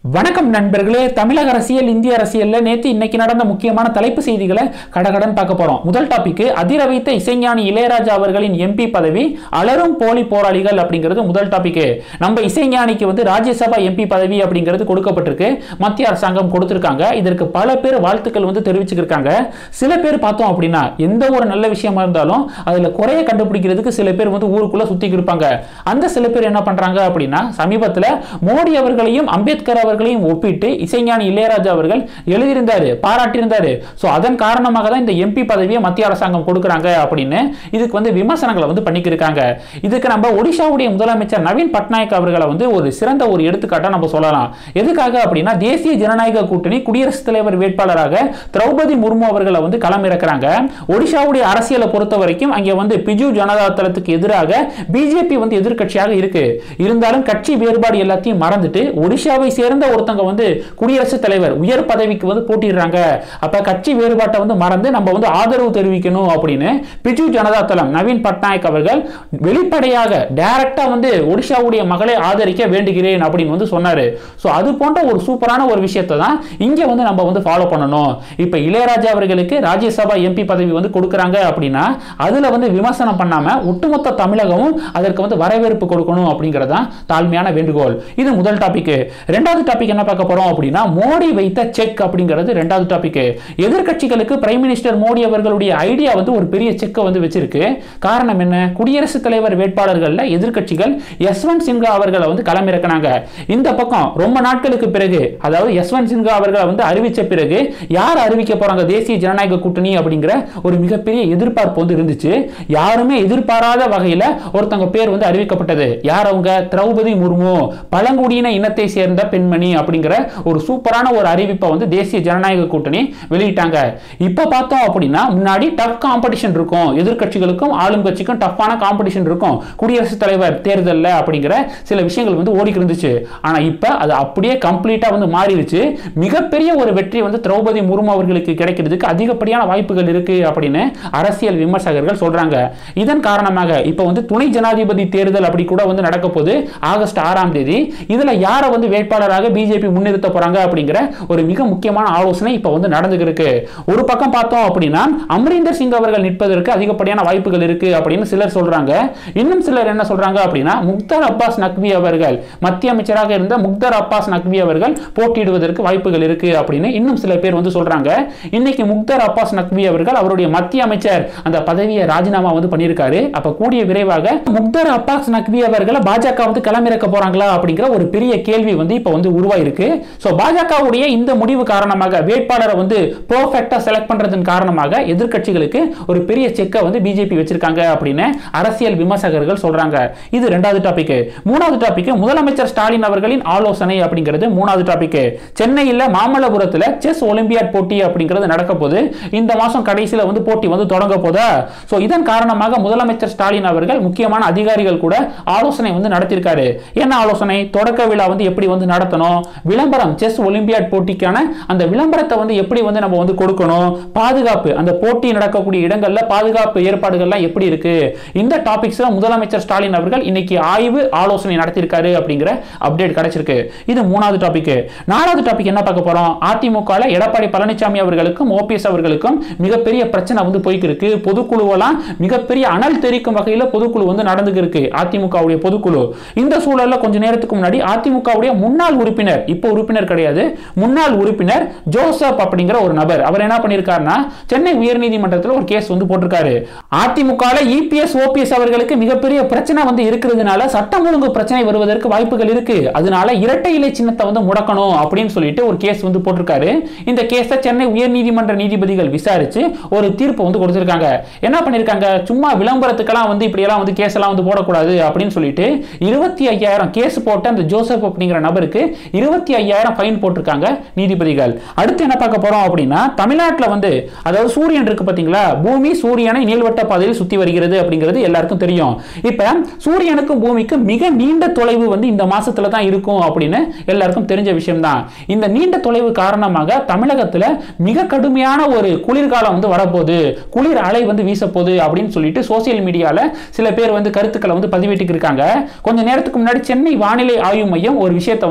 வணக்கம் நண்பர்களே தமிழக அரசியல் இந்திய அரசியல்ல நேத்து இன்னைக்கு நடந்த முக்கியமான தலைப்பு செய்திகளை கடகடன் பார்க்க போறோம் முதல் டாபிக் அதிர வைத்த இசைஞானி இளையராஜா அவர்களின் எம்பி பதவி அலரும் போலி போராளிகள் அப்படிங்கிறது முதல் டாபிக் நம்ம இசைஞானிக்கு வந்து ராஜ்யசபா எம்பி பதவி அப்படிங்கிறது கொடுக்கப்பட்டிருக்கு மத்திய அரசாங்கம் கொடுத்திருக்காங்க இதற்கு பல பேர் வாழ்த்துக்கள் வந்து தெரிவிச்சுக்கிருக்காங்க சில பேர் பார்த்தோம் அப்படின்னா எந்த ஒரு நல்ல விஷயமா இருந்தாலும் அதுல குறைய கண்டுபிடிக்கிறதுக்கு சில பேர் வந்து ஊருக்குள்ள சுத்திக்கு இருப்பாங்க அந்த சில பேர் என்ன பண்றாங்க அப்படின்னா சமீபத்துல மோடி அவர்களையும் அம்பேத்கர் அவர்களையும் ஒப்பிட்டு இசைஞானி இளையராஜா அவர்கள் எழுதியிருந்தாரு பாராட்டியிருந்தாரு ஸோ அதன் காரணமாக தான் இந்த எம்பி பதவியை மத்திய அரசாங்கம் கொடுக்குறாங்க அப்படின்னு இதுக்கு வந்து விமர்சனங்களை வந்து பண்ணிக்கிருக்காங்க இதுக்கு நம்ம ஒடிஷாவுடைய முதலமைச்சர் நவீன் பட்நாயக் அவர்களை வந்து ஒரு சிறந்த ஒரு எடுத்துக்காட்டா நம்ம சொல்லலாம் எதுக்காக அப்படின்னா தேசிய ஜனநாயக கூட்டணி குடியரசுத் தலைவர் வேட்பாளராக திரௌபதி முர்மு அவர்களை வந்து களமிறக்கிறாங்க ஒடிஷாவுடைய அரசியலை பொறுத்த வரைக்கும் அங்கே வந்து பிஜு ஜனதா தளத்துக்கு எதிராக பிஜேபி வந்து எதிர்க்கட்சியாக இருக்கு இருந்தாலும் கட்சி வேறுபாடு எல்லாத்தையும் மறந்துட்டு ஒடிஷாவை சேர்ந்த ஒருத்தங்க வந்து குடியரசுத் தலைவர் உயர் பதவிக்கு வந்து போட்டிடுறாங்க அப்ப கட்சி வேறுபாட்டை வந்து மறந்து நம்ம வந்து ஆதரவு தெரிவிக்கணும் அப்படின்னு பிஜு ஜனதா தளம் நவீன் பட்நாயக் அவர்கள் வெளிப்படையாக டைரக்டா வந்து ஒடிஷாவுடைய மகளை ஆதரிக்க வேண்டுகிறேன் அப்படின்னு வந்து சொன்னாரு ஸோ அது போன்ற ஒரு சூப்பரான ஒரு விஷயத்தை தான் இங்க வந்து நம்ம வந்து ஃபாலோ பண்ணணும் இப்ப இளையராஜா அவர்களுக்கு ராஜ்யசபா எம்பி பதவி வந்து கொடுக்குறாங்க அப்படின்னா அதுல வந்து விமர்சனம் பண்ணாம ஒட்டுமொத்த தமிழகமும் அதற்கு வந்து வரவேற்பு கொடுக்கணும் அப்படிங்கறதான் தாழ்மையான வேண்டுகோள் இது முதல் டாபிக் ரெண்டாவது டாபிக் என்ன பார்க்க போறோம் அப்படின்னா மோடி வைத்த செக் அப்படிங்கிறது ரெண்டாவது டாபிக் எதிர்க்கட்சிகளுக்கு பிரைம் மினிஸ்டர் மோடி அவர்களுடைய ஐடியா வந்து ஒரு பெரிய செக்கை வந்து வச்சிருக்கு காரணம் என்ன குடியரசுத் தலைவர் வேட்பாளர்கள்ல எதிர்க்கட்சிகள் யஸ்வந்த் சின்ஹா அவர்களை வந்து களமிறக்கினாங்க இந்த பக்கம் ரொம்ப நாட்களுக்கு பிறகு அதாவது யஸ்வந்த் சின்ஹா அவர்களை வந்து அறிவிச்ச பிறகு யார் அறிவிக்க போறாங்க தேசிய ஜனநாயக கூட்டணி அப்படிங்கிற ஒரு மிகப்பெரிய எதிர்பார்ப்பு வந்து இருந்துச்சு யாருமே எதிர்பாராத வகையில ஒருத்தங்க பேர் வந்து அறிவிக்கப்பட்டது யார் அவங்க திரௌபதி முர்மு பழங்குடியின இனத்தை சேர்ந்த பெண்மணி அப்படிங்கிற ஒரு சூப்பரான ஒரு அறிவிப்பை வந்து தேசிய ஜனநாயக கூட்டணி வெளியிட்டாங்க இப்ப பார்த்தோம் அப்படின்னா முன்னாடி டஃப் காம்படிஷன் இருக்கும் எதிர்க்கட்சிகளுக்கும் ஆளும் கட்சிக்கும் டஃப்பான காம்படிஷன் இருக்கும் குடியரசுத் தலைவர் தேர்தலில் அப்படிங்கிற சில விஷயங்கள் வந்து ஓடிக்கு இருந்துச்சு ஆனா இப்ப அது அப்படியே கம்ப்ளீட்டா வந்து மாறிடுச்சு மிகப்பெரிய ஒரு வெற்றி வந்து திரௌபதி முர்மு அவர்களுக்கு கிடைக்கிறதுக்கு அதிகப்படியான வாய்ப்புகள் இருக்கு அப்படின்னு அரசியல் விமர்சகர்கள் சொல்றாங்க இதன் காரணமாக இப்ப வந்து துணை ஜனாதிபதி தேர்தல் அப்படி கூட வந்து நடக்க போகுது ஆகஸ்ட் ஆறாம் தேதி இதுல யாரை வந்து வேட்பாளராக பிஜேபி முன்னிறுத்த போறாங்க அப்படிங்கிற ஒரு மிக முக்கியமான ஆலோசனை இப்ப வந்து நடந்துக்கு இருக்கு ஒரு பக்கம் பார்த்தோம் அப்படின்னா அமரீந்தர் சிங் அவர்கள் நிற்பதற்கு அதிகப்படியான வாய்ப்புகள் இருக்கு அப்படின்னு சிலர் சொல்றாங்க இன்னும் சிலர் என்ன சொல்றாங்க அப்படின்னா முக்தார் அப்பாஸ் நக்வி அவர்கள் மத்திய அமைச்சராக இருந்த முக்தார் அப்பாஸ் நக்வி அவர்கள் போட்டியிடுவதற்கு வாய்ப்புகள் இருக்கு அப்படின்னு இன்னும் சில பேர் வந்து சொல்றாங்க இன்னைக்கு முக்தார் அப்பாஸ் நக்வி அவர்கள் அவருடைய மத்திய அமைச்சர் அந்த பதவியை ராஜினாமா வந்து பண்ணியிருக்காரு அப்ப கூடிய விரைவாக முக்தார் அப்பாஸ் நக்வி அவர்களை பாஜக வந்து களமிறக்க போறாங்களா அப்படிங்கிற ஒரு பெரிய கேள்வி வந்து இப்ப வந்து உருவாயிருக்கு ஸோ பாஜகவுடைய இந்த முடிவு காரணமாக வேட்பாளரை வந்து பர்ஃபெக்டா செலக்ட் பண்றதன் காரணமாக எதிர்க்கட்சிகளுக்கு ஒரு பெரிய செக்கை வந்து பிஜேபி வச்சிருக்காங்க அப்படின்னு அரசியல் விமர்சகர்கள் சொல்றாங்க இது ரெண்டாவது டாபிக் மூணாவது டாபிக் முதலமைச்சர் ஸ்டாலின் அவர்களின் ஆலோசனை அப்படிங்கிறது மூணாவது டாபிக் சென்னையில் மாமல்லபுரத்தில் செஸ் ஒலிம்பியாட் போட்டி அப்படிங்கிறது நடக்க போது இந்த மாசம் கடைசியில் வந்து போட்டி வந்து தொடங்க போதா ஸோ இதன் காரணமாக முதலமைச்சர் ஸ்டாலின் அவர்கள் முக்கியமான அதிகாரிகள் கூட ஆலோசனை வந்து நடத்தியிருக்காரு என்ன ஆலோசனை தொடக்க விழா வந்து எப்படி வந்து நடத்தணும் விளம்பரம் செஸ் ஒலிம்பியாட் போட்டிக்கான அந்த விளம்பரத்தை வந்து எப்படி வந்து நம்ம வந்து கொடுக்கணும் பாதுகாப்பு அந்த போட்டி நடக்கக்கூடிய இடங்கள்ல பாதுகாப்பு ஏற்பாடுகள்லாம் எப்படி இருக்கு இந்த டாபிக்ஸ்ல முதலமைச்சர் ஸ்டாலின் அவர்கள் இன்னைக்கு ஆய்வு ஆலோசனை நடத்தியிருக்காரு அப்படிங்கிற அப்டேட் கிடைச்சிருக்கு இது மூணாவது டாபிக் நாலாவது டாபிக் என்ன பார்க்க போறோம் அதிமுக எடப்பாடி பழனிசாமி அவர்களுக்கும் ஓபிஎஸ் அவர்களுக்கும் மிகப்பெரிய பிரச்சனை வந்து போய்க்கு இருக்கு பொதுக்குழுவெல்லாம் மிகப்பெரிய அனல் தெரிக்கும் வகையில் பொதுக்குழு வந்து நடந்துக்கு இருக்கு அதிமுகவுடைய பொதுக்குழு இந்த சூழல்ல கொஞ்ச நேரத்துக்கு முன்னாடி அதிமுகவுடைய முன்னாள் உறுப்பினர் இப்போ உறுப்பினர் கிடையாது முன்னாள் உறுப்பினர் ஜோசப் அப்படிங்கிற ஒரு நபர் அவர் என்ன பண்ணியிருக்காருன்னா சென்னை உயர்நீதிமன்றத்தில் ஒரு கேஸ் வந்து போட்டிருக்காரு அதிமுக இபிஎஸ் ஓபிஎஸ் அவர்களுக்கு மிகப்பெரிய பிரச்சனை வந்து இருக்கிறதுனால சட்டம் ஒழுங்கு பிரச்சனை வருவதற்கு வாய்ப்புகள் இருக்கு அதனால இரட்டை இலை சின்னத்தை வந்து முடக்கணும் அப்படின்னு சொல்லிட்டு ஒரு கேஸ் வந்து போட்டிருக்காரு இந்த கேஸை சென்னை உயர்நீதிமன்ற நீதிபதிகள் விசாரிச்சு ஒரு தீர்ப்பு வந்து கொடுத்திருக்காங்க என்ன பண்ணிருக்காங்க சும்மா விளம்பரத்துக்கெல்லாம் வந்து இப்படி எல்லாம் வந்து கேஸ் எல்லாம் வந்து போடக்கூடாது அப்படின்னு சொல்லிட்டு இருபத்தி ஐயாயிரம் கேஸ் போட்ட அந்த ஜோசப் அப்படிங்கிற நபருக்கு இருபத்தி ஐயாயிரம் ஃபைன் போட்டிருக்காங்க நீதிபதிகள் அடுத்து என்ன பார்க்க போறோம் அப்படின்னா தமிழ்நாட்டில் வந்து அதாவது சூரியன் இருக்கு பாத்தீங்களா பூமி சூரியனை நீள்வட்ட பாதையில் சுத்தி வருகிறது அப்படிங்கிறது எல்லாருக்கும் தெரியும் இப்ப சூரியனுக்கும் பூமிக்கும் மிக நீண்ட தொலைவு வந்து இந்த மாசத்துல தான் இருக்கும் அப்படின்னு எல்லாருக்கும் தெரிஞ்ச விஷயம் தான் இந்த நீண்ட தொலைவு காரணமாக தமிழகத்துல மிக கடுமையான ஒரு குளிர்காலம் வந்து வரப்போகுது குளிர் அலை வந்து வீசப்போகுது அப்படின்னு சொல்லிட்டு சோசியல் மீடியால சில பேர் வந்து கருத்துக்களை வந்து பதிவிட்டு இருக்காங்க கொஞ்ச நேரத்துக்கு முன்னாடி சென்னை வானிலை ஆய்வு மையம் ஒரு விஷயத்தை வந்து ஷேர்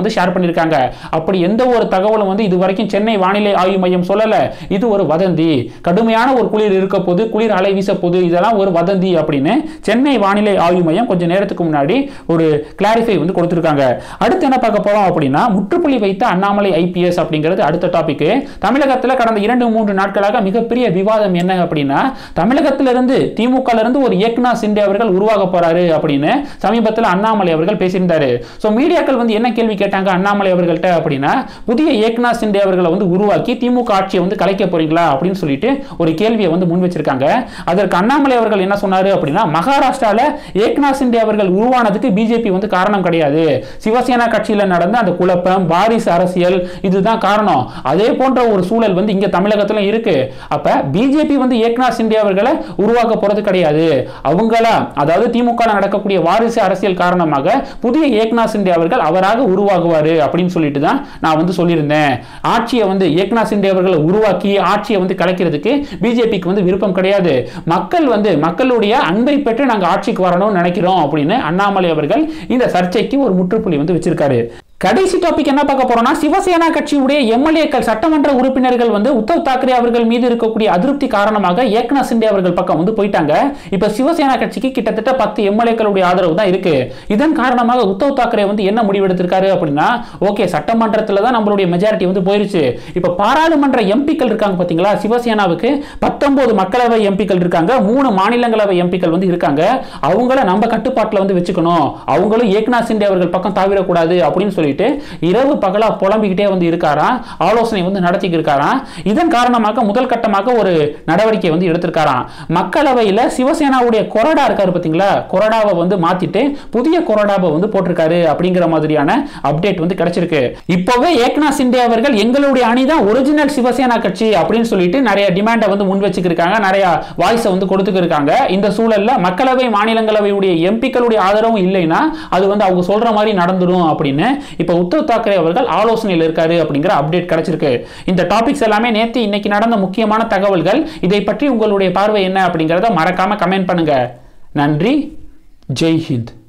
பண்ணியிருக்காங்க அப்படி எந்த ஒரு தகவலும் வந்து இது வரைக்கும் சென்னை வானிலை ஆய்வு மையம் சொல்லல இது ஒரு வதந்தி கடுமையான ஒரு குளிர் இருக்க போது குளிர் அலை வீச போது இதெல்லாம் ஒரு வதந்தி அப்படின்னு சென்னை வானிலை ஆய்வு மையம் கொஞ்சம் நேரத்துக்கு முன்னாடி ஒரு கிளாரிஃபை வந்து கொடுத்துருக்காங்க அடுத்து என்ன பார்க்க போறோம் அப்படின்னா முற்றுப்புள்ளி வைத்த அண்ணாமலை ஐபிஎஸ் அப்படிங்கிறது அடுத்த டாபிக் தமிழகத்தில் கடந்த இரண்டு மூன்று நாட்களாக மிகப்பெரிய விவாதம் என்ன அப்படின்னா தமிழகத்திலிருந்து திமுக இருந்து ஒரு ஏக்நாத் சிண்டே அவர்கள் உருவாக போறாரு அப்படின்னு சமீபத்தில் அண்ணாமலை அவர்கள் பேசியிருந்தாரு ஸோ மீடியாக்கள் வந்து என்ன கேள்வி கேட்டாங்க அண்ணாமலை அவர்கள்ட்ட அப்படின்னா புதிய ஏக்நாத் சிண்டே அவர்களை வந்து உருவாக்கி திமுக ஆட்சியை வந்து கலைக்க போறீங்களா அப்படின்னு சொல்லிட்டு ஒரு கேள்வியை வந்து முன் வச்சிருக்காங்க அதற்கு அண்ணாமலை அவர்கள் என்ன சொன்னாரு அப்படின்னா மகாராஷ்டிரால ஏக்நாத் சிண்டே அவர்கள் உருவானதுக்கு பிஜேபி வந்து காரணம் கிடையாது சிவசேனா கட்சியில் நடந்த அந்த குழப்பம் வாரிசு அரசியல் இதுதான் காரணம் அதே போன்ற ஒரு சூழல் வந்து இங்க தமிழகத்துல இருக்கு அப்ப பிஜேபி வந்து ஏக்நாத் சிண்டே அவர்களை உருவாக்க போறது கிடையாது அவங்களா அதாவது திமுக நடக்கக்கூடிய வாரிசு அரசியல் காரணமாக புதிய ஏக்நாத் சிண்டே அவர்கள் அவராக உருவாகுவாரு அப்படின்னு சொல்லிட்டு தான் நான் வந்து சொல்லியிருந்தேன் ஆட்சியை வந்து ஏக்நாத் சிண்டே அவர்களை உருவாக்கி ஆட்சியை வந்து கலைக்கிறதுக்கு பிஜேபிக்கு வந்து விருப்பம் கிடையாது மக்கள் வந்து மக்களுடைய அன்பை பெற்று நாங்கள் ஆட்சிக்கு வரணும்னு நினைக்கிறோம் அப்படின்னு அண்ணாமலை அவர்கள் இந்த சர்ச்சைக்கு ஒரு முற்றுப்புள்ளி வந்து வச்சிருக்காரு கடைசி டாபிக் என்ன பார்க்க போறோம்னா சிவசேனா கட்சியுடைய எம்எல்ஏக்கள் சட்டமன்ற உறுப்பினர்கள் வந்து உத்தவ் தாக்கரே அவர்கள் மீது இருக்கக்கூடிய அதிருப்தி காரணமாக ஏக்நாத் சிண்டே அவர்கள் பக்கம் வந்து போயிட்டாங்க இப்ப சிவசேனா கட்சிக்கு கிட்டத்தட்ட பத்து எம்எல்ஏக்களுடைய ஆதரவு தான் இருக்கு இதன் காரணமாக உத்தவ் தாக்கரே வந்து என்ன முடிவெடுத்திருக்காரு அப்படின்னா ஓகே சட்டமன்றத்தில் தான் நம்மளுடைய மெஜாரிட்டி வந்து போயிருச்சு இப்ப பாராளுமன்ற எம்பிக்கள் இருக்காங்க பாத்தீங்களா சிவசேனாவுக்கு பத்தொன்பது மக்களவை எம்பிக்கள் இருக்காங்க மூணு மாநிலங்களவை எம்பிக்கள் வந்து இருக்காங்க அவங்கள நம்ம கட்டுப்பாட்டில் வந்து வச்சுக்கணும் அவங்களும் ஏக்நாத் சிண்டே அவர்கள் பக்கம் தாவிடக்கூடாது அப்படின்னு சொல்லிட்டு இரவு பகலா புலம்பிக்கிட்டே வந்து இருக்காராம் ஆலோசனை வந்து நடத்திக்கு இருக்காராம் இதன் காரணமாக முதல் கட்டமாக ஒரு நடவடிக்கை வந்து எடுத்திருக்காராம் மக்களவையில் சிவசேனாவுடைய கொறடா இருக்காரு பார்த்தீங்களா கொறடாவை வந்து மாத்திட்டு புதிய கொறடாவை வந்து போட்டிருக்காரு அப்படிங்கிற மாதிரியான அப்டேட் வந்து கிடைச்சிருக்கு இப்போவே ஏக்நாத் சிண்டே அவர்கள் எங்களுடைய அணி தான் ஒரிஜினல் சிவசேனா கட்சி அப்படின்னு சொல்லிட்டு நிறைய டிமாண்டை வந்து முன் வச்சுக்கிருக்காங்க நிறைய வாய்ஸை வந்து கொடுத்துக்கிருக்காங்க இந்த சூழல்ல மக்களவை மாநிலங்களவையுடைய எம்பிக்களுடைய ஆதரவும் இல்லைன்னா அது வந்து அவங்க சொல்ற மாதிரி நடந்துடும் அப்படின்னு இப்போ உத்தவ் தாக்கரே அவர்கள் ஆலோசனையில் இருக்காரு அப்படிங்கிற அப்டேட் கிடைச்சிருக்கு இந்த டாபிக்ஸ் எல்லாமே நேற்று இன்னைக்கு நடந்த முக்கியமான தகவல்கள் இதை பற்றி உங்களுடைய பார்வை என்ன அப்படிங்கிறத மறக்காம கமெண்ட் பண்ணுங்க நன்றி ஜெய் ஹிந்த்